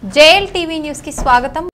JL TV news కి స్వాగతం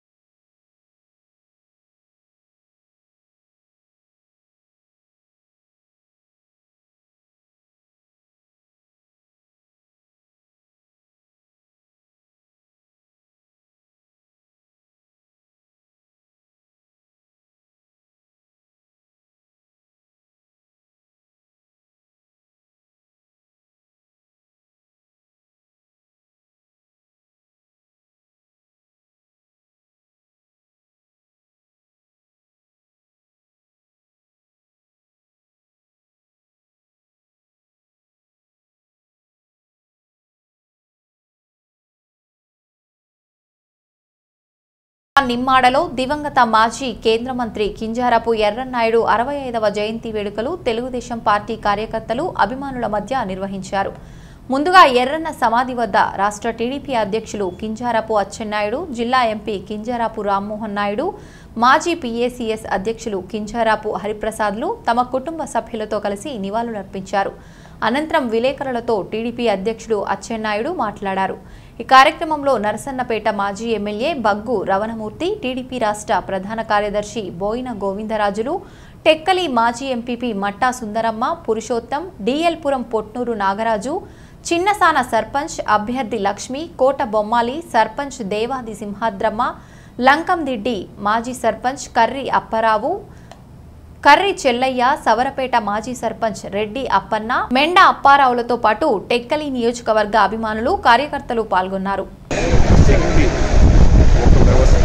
నిమ్మాడలో దివంగత మాజీ కేంద్ర మంత్రి కింజారపు ఎర్రన్నాయుడు అరవై ఐదవ జయంతి వేడుకలు తెలుగుదేశం పార్టీ కార్యకర్తలు అభిమానుల మధ్య నిర్వహించారు ముందుగా ఎర్రన్న సమాధి వద్ద రాష్ట్ర టీడీపీ అధ్యక్షులు కింజారపు అచ్చెన్నాయుడు జిల్లా ఎంపీ కింజారపు రామ్మోహన్ నాయుడు మాజీ పీఏసీఎస్ అధ్యక్షులు కింజారాపు హరిప్రసాద్లు తమ కుటుంబ సభ్యులతో కలిసి నివాళులర్పించారు అనంతరం విలేకరులతో టీడీపీ అధ్యక్షుడు అచ్చెన్నాయుడు మాట్లాడారు ఈ కార్యక్రమంలో నరసన్నపేట మాజీ ఎమ్మెల్యే బగ్గు రవణమూర్తి టీడీపీ రాష్ట్ర ప్రధాన కార్యదర్శి బోయిన గోవిందరాజులు టెక్కలి మాజీ ఎంపీపీ మట్టా సుందరమ్మ పురుషోత్తం డిఎల్పురం పొట్నూరు నాగరాజు చిన్నసాన సర్పంచ్ అభ్యర్థి లక్ష్మి కోట బొమ్మాలి సర్పంచ్ దేవాది సింహాద్రమ్మ లంకందిడ్డి మాజీ సర్పంచ్ కర్రి అప్పారావు కర్రి చెల్లయ్య సవరపేట మాజీ సర్పంచ్ రెడ్డి అప్పన్న మెండ అప్పారావులతో పాటు టెక్కలి నియోజకవర్గ అభిమానులు కార్యకర్తలు పాల్గొన్నారు శక్తి ఒక వ్యవస్థ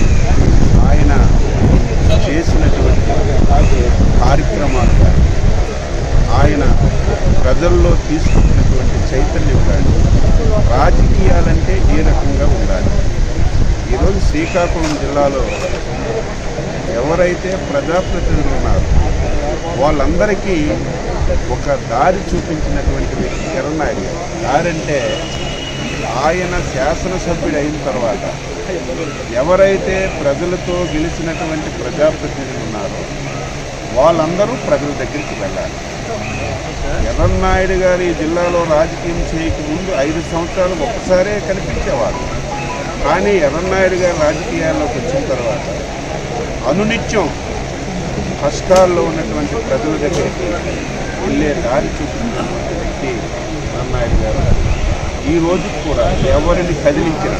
ఆయన చేసినటువంటి కార్యక్రమాలు కానీ ఆయన ప్రజల్లో తీసుకుంటున్నటువంటి చైతన్యం కానీ రాజకీయాలంటే ఏ రకంగా ఉండాలి ఈరోజు శ్రీకాకుళం జిల్లాలో ఎవరైతే ప్రజాప్రతినిధులు ఉన్నారో వాళ్ళందరికీ ఒక దారి చూపించినటువంటి వ్యక్తి కిరణ్ నాయుడు గారు దారంటే ఆయన శాసనసభ్యుడు అయిన తర్వాత ఎవరైతే ప్రజలతో గెలిచినటువంటి ప్రజాప్రతినిధులు ఉన్నారో వాళ్ళందరూ ప్రజల దగ్గరికి వెళ్ళాలి ఎర్రన్నాయుడు గారు ఈ జిల్లాలో రాజకీయం చేయక ముందు ఐదు సంవత్సరాలు ఒక్కసారే కనిపించేవారు కానీ ఎర్రన్నాయుడు గారు రాజకీయాల్లోకి వచ్చిన తర్వాత అనునిత్యం కష్టాల్లో ఉన్నటువంటి ప్రజల దగ్గరికి వెళ్ళే దారి చూపించినటువంటి వ్యక్తి ఎర్రన్నాయుడు గారు ఈ రోజుకి కూడా ఎవరిని కదిలించిన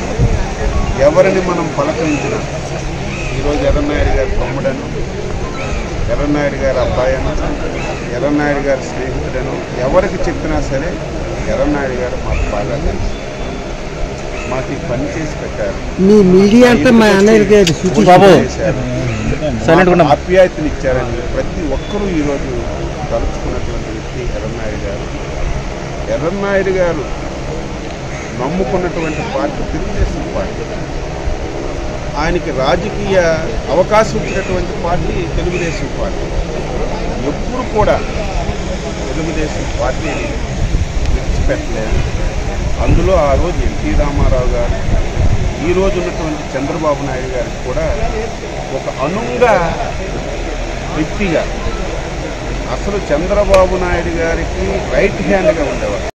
ఎవరిని మనం పలకరించిన ఈరోజు ఎర్రన్నాయుడు గారి తమ్ముడను ఎర్రన్నాయుడు గారి అబ్బాయను ఎర్రన్నాయుడు గారి స్నేహితుడను ఎవరికి చెప్పినా సరే ఎర్రన్నాయుడు గారు మాకు బాగా తెలుసు మాకు ఈ పని చేసి పెట్టారు మీ మీడియా అంతా మా అన్నయ్య గారు సూచి బాబు Silent గా ఆప్యాయతలు ఇచ్చారని ప్రతి ఒక్కరూ ఈరోజు తలుచుకున్నటువంటి వ్యక్తి ఎర్రన్నాయుడు గారు ఎర్రన్నాయుడు గారు నమ్ముకున్నటువంటి పార్టీ తెలుగుదేశం పార్టీ ఆయనకి రాజకీయ అవకాశం ఇచ్చినటువంటి పార్టీ తెలుగుదేశం పార్టీ ఎప్పుడు కూడా తెలుగుదేశం పార్టీని విడిచిపెట్టలేదు అందులో ఆ రోజు ఎన్టీ రామారావు గారు ఈ రోజు ఉన్నటువంటి చంద్రబాబు నాయుడు గారికి కూడా ఒక అనుంగా వ్యక్తిగా అసలు చంద్రబాబు నాయుడు గారికి రైట్ హ్యాండ్గా ఉండేవారు